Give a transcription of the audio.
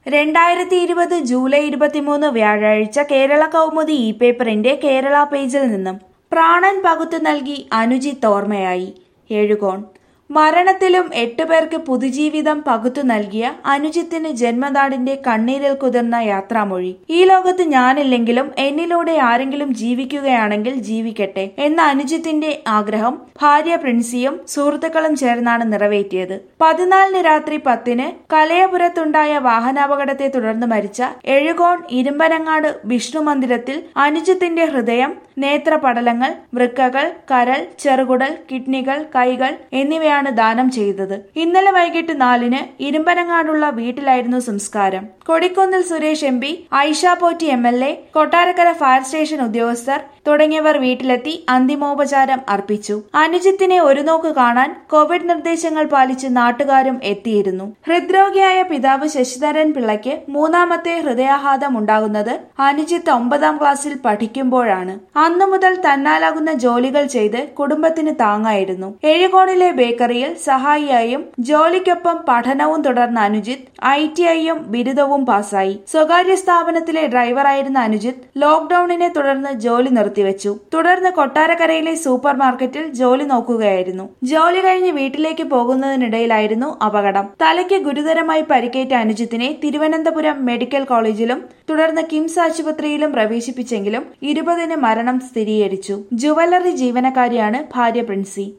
രണ്ടായിരത്തി ഇരുപത് ജൂലൈ ഇരുപത്തിമൂന്ന് വ്യാഴാഴ്ച കേരള കൗമുദി ഇ പേപ്പറിന്റെ കേരള പേജിൽ നിന്നും പ്രാണൻ പകുത്തു നൽകി അനുജിത്ത് ഓർമ്മയായി എഴുകോൺ മരണത്തിലും എട്ടുപേർക്ക് പുതുജീവിതം പകുത്തു നൽകിയ അനുജിത്തിന് ജന്മനാടിന്റെ കണ്ണീരിൽ കുതിർന്ന യാത്രാമൊഴി ഈ ലോകത്ത് ഞാനില്ലെങ്കിലും എന്നിലൂടെ ആരെങ്കിലും ജീവിക്കുകയാണെങ്കിൽ ജീവിക്കട്ടെ എന്ന അനുജിത്തിന്റെ ആഗ്രഹം ഭാര്യ പ്രിൻസിയും സുഹൃത്തുക്കളും ചേർന്നാണ് നിറവേറ്റിയത് പതിനാലിന് രാത്രി പത്തിന് കലയപുരത്തുണ്ടായ വാഹനാപകടത്തെ തുടർന്ന് മരിച്ച എഴുകോൺ ഇരുമ്പനങ്ങാട് വിഷ്ണു മന്ദിരത്തിൽ അനുജിത്തിന്റെ ഹൃദയം നേത്രപടലങ്ങൾ വൃക്കകൾ കരൾ ചെറുകുടൽ കിഡ്നികൾ കൈകൾ എന്നിവയാണ് ദാനം ചെയ്തത് ഇന്നലെ വൈകിട്ട് നാലിന് ഇരുമ്പനങ്ങാടുള്ള വീട്ടിലായിരുന്നു സംസ്കാരം Kodikunnil Suresh M P Aisha Potty M L A Kottarakkara fire station ഉദ്യോഗസ്ഥർ തുടങ്ങിയവർ വീട്ടിലെത്തി അന്തിമോപചാരം അർപ്പിച്ചു അനുജിത്തിനെ ഒരു നോക്ക് കാണാൻ കോവിഡ് നിർദ്ദേശങ്ങൾ പാലിച്ച് നാട്ടുകാരും എത്തിയിരുന്നു ഹൃദ്രോഗിയായ പിതാവ് ശശിധരൻ പിള്ളയ്ക്ക് മൂന്നാമത്തെ ഹൃദയാഘാതം ഉണ്ടാകുന്നത് അനുജിത്ത് ഒമ്പതാം ക്ലാസ്സിൽ പഠിക്കുമ്പോഴാണ് അന്നു മുതൽ തന്നാലാകുന്ന ജോലികൾ ചെയ്ത് കുടുംബത്തിന് താങ്ങായിരുന്നു എഴുകോണിലെ ബേക്കറിയിൽ സഹായിയായും ജോലിക്കൊപ്പം പഠനവും തുടർന്ന അനുജിത്ത് ഐ ടി ഐയും ബിരുദവും പാസായി സ്വകാര്യ സ്ഥാപനത്തിലെ ഡ്രൈവറായിരുന്ന അനുജിത്ത് ലോക്ഡൌണിനെ തുടർന്ന് ജോലി നിർത്തിവെച്ചു തുടർന്ന് കൊട്ടാരക്കരയിലെ സൂപ്പർ മാർക്കറ്റിൽ ജോലി നോക്കുകയായിരുന്നു ജോലി കഴിഞ്ഞ് വീട്ടിലേക്ക് പോകുന്നതിനിടയിലായിരുന്നു അപകടം തലയ്ക്ക് ഗുരുതരമായി പരിക്കേറ്റ അനുജിത്തിനെ തിരുവനന്തപുരം മെഡിക്കൽ കോളേജിലും തുടർന്ന് കിംസ് ആശുപത്രിയിലും പ്രവേശിപ്പിച്ചെങ്കിലും ഇരുപതിന് മരണം സ്ഥിരീകരിച്ചു ജുവലറി ജീവനക്കാരിയാണ് ഭാര്യ പ്രിൻസി